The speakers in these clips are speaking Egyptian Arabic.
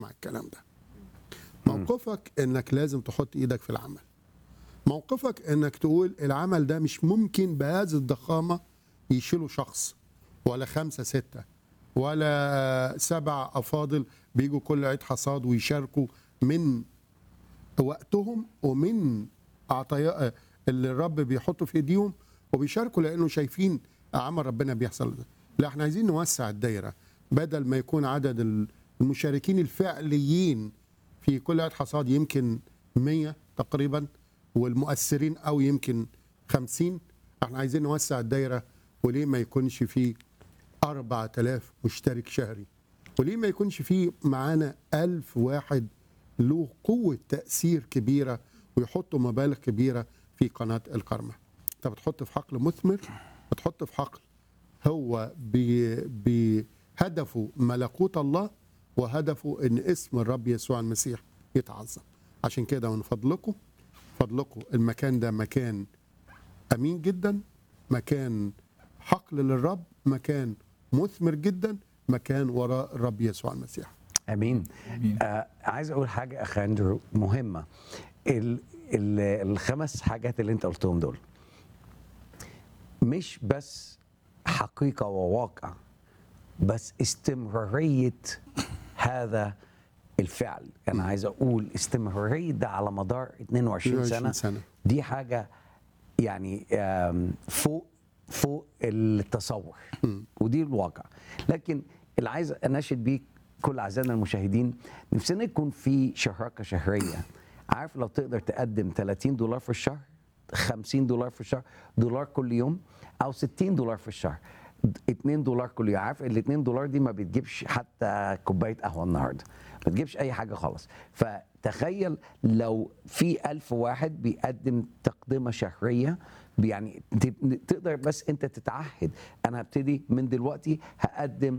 مع الكلام ده موقفك انك لازم تحط ايدك في العمل موقفك انك تقول العمل ده مش ممكن بهذه الضخامه يشيله شخص ولا خمسه سته ولا سبع افاضل بيجوا كل عيد حصاد ويشاركوا من وقتهم ومن عطايا اللي الرب بيحطه في ايديهم وبيشاركوا لانه شايفين عمل ربنا بيحصل ده لا احنا عايزين نوسع الدايره بدل ما يكون عدد المشاركين الفعليين في كل عيد حصاد يمكن 100 تقريبا والمؤثرين او يمكن 50 احنا عايزين نوسع الدايره وليه ما يكونش في 4000 مشترك شهري وليه ما يكونش في معانا 1000 واحد له قوة تأثير كبيرة ويحطوا مبالغ كبيرة في قناة الكرمة انت بتحط في حقل مثمر بتحط في حقل هو بهدفه ملكوت الله وهدفه ان اسم الرب يسوع المسيح يتعظم عشان كده من فضلكم فضلكم المكان ده مكان امين جدا مكان حقل للرب مكان مثمر جدا مكان وراء الرب يسوع المسيح امين, أمين. آه عايز اقول حاجه اخ اندرو مهمه ال ال الخمس حاجات اللي انت قلتهم دول مش بس حقيقه وواقع بس استمراريه هذا الفعل انا عايز اقول استمراريه ده على مدار 22 سنه, سنة. دي حاجه يعني فوق فوق التصور ودي الواقع لكن اللي عايز اناشد بيه كل اعزائنا المشاهدين نفسنا يكون في شراكه شهريه عارف لو تقدر تقدم 30 دولار في الشهر 50 دولار في الشهر دولار كل يوم او 60 دولار في الشهر 2 دولار كل يوم عارف ال 2 دولار دي ما بتجيبش حتى كوبايه قهوه النهارده ما بتجيبش اي حاجه خالص فتخيل لو في ألف واحد بيقدم تقدمه شهريه يعني تقدر بس انت تتعهد انا هبتدي من دلوقتي هقدم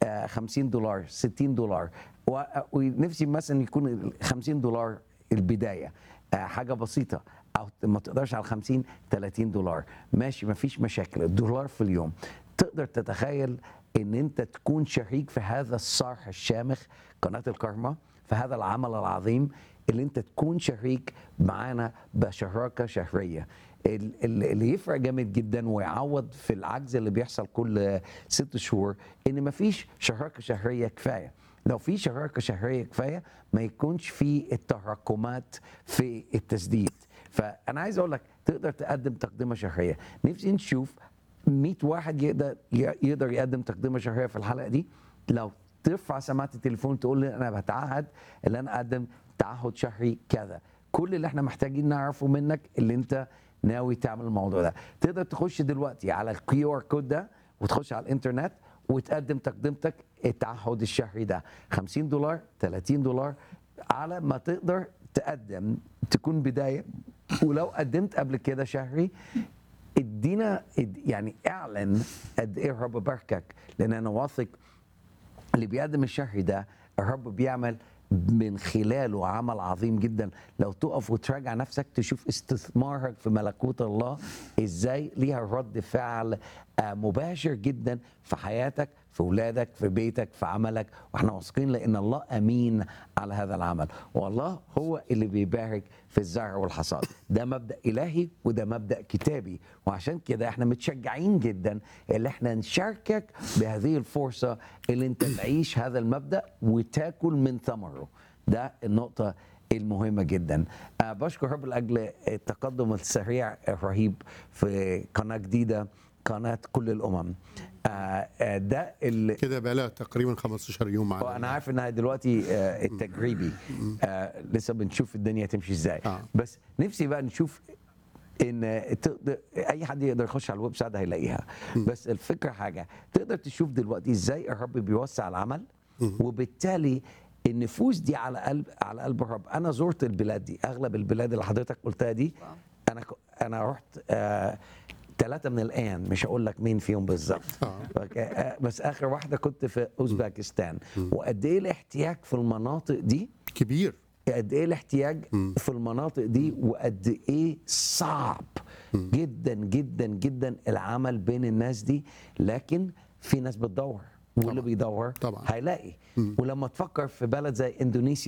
50 دولار 60 دولار ونفسي مثلا يكون 50 دولار البدايه حاجه بسيطه او ما تقدرش على 50 30 دولار ماشي ما فيش مشاكل الدولار في اليوم تقدر تتخيل ان انت تكون شريك في هذا الصرح الشامخ قناه الكرمه في هذا العمل العظيم اللي انت تكون شريك معانا بشراكه شهريه اللي يفرق جامد جدا ويعوض في العجز اللي بيحصل كل ست شهور ان مفيش شراكه شهريه كفايه لو في شراكه شهريه كفايه ما يكونش في التراكمات في التسديد فانا عايز اقول لك تقدر تقدم تقدمه شهريه نفسي نشوف 100 واحد يقدر يقدر يقدم تقدمه شهريه في الحلقه دي لو ترفع سماعه التليفون تقول لي انا بتعهد ان انا اقدم تعهد شهري كذا كل اللي احنا محتاجين نعرفه منك اللي انت ناوي تعمل الموضوع ده تقدر تخش دلوقتي على الكيو ار كود ده وتخش على الانترنت وتقدم تقدمتك التعهد الشهري ده 50 دولار 30 دولار على ما تقدر تقدم تكون بدايه ولو قدمت قبل كده شهري ادينا يعني اعلن قد ايه الرب باركك لان انا واثق اللي بيقدم الشهري ده الرب بيعمل من خلاله عمل عظيم جدا لو تقف وتراجع نفسك تشوف استثمارك في ملكوت الله ازاي ليها رد فعل مباشر جدا في حياتك في اولادك في بيتك في عملك واحنا واثقين لان الله امين على هذا العمل والله هو اللي بيبارك في الزرع والحصاد ده مبدا الهي وده مبدا كتابي وعشان كده احنا متشجعين جدا اللي احنا نشاركك بهذه الفرصه اللي انت تعيش هذا المبدا وتاكل من ثمره ده النقطه المهمة جدا أه بشكر رب لأجل التقدم السريع الرهيب في قناة جديدة قناة كل الأمم آه ده ال... كده بقى لها تقريبا 15 يوم معانا انا عارف انها دلوقتي آه التجريبي آه لسه بنشوف الدنيا تمشي ازاي آه. بس نفسي بقى نشوف ان تقدر اي حد يقدر يخش على الويب سايت هيلاقيها بس الفكره حاجه تقدر تشوف دلوقتي ازاي الرب بيوسع العمل وبالتالي النفوس دي على قلب على قلب الرب انا زرت البلاد دي اغلب البلاد اللي حضرتك قلتها دي انا انا رحت آه ثلاثة من الآن مش هقول لك مين فيهم بالظبط آه. بس آخر واحدة كنت في أوزباكستان وقد إيه الاحتياج في المناطق دي كبير قد إيه الاحتياج في المناطق دي وقد إيه صعب جدا جدا جدا العمل بين الناس دي لكن في ناس بتدور واللي بيدور طبعاً. هيلاقي ولما تفكر في بلد زي اندونيسيا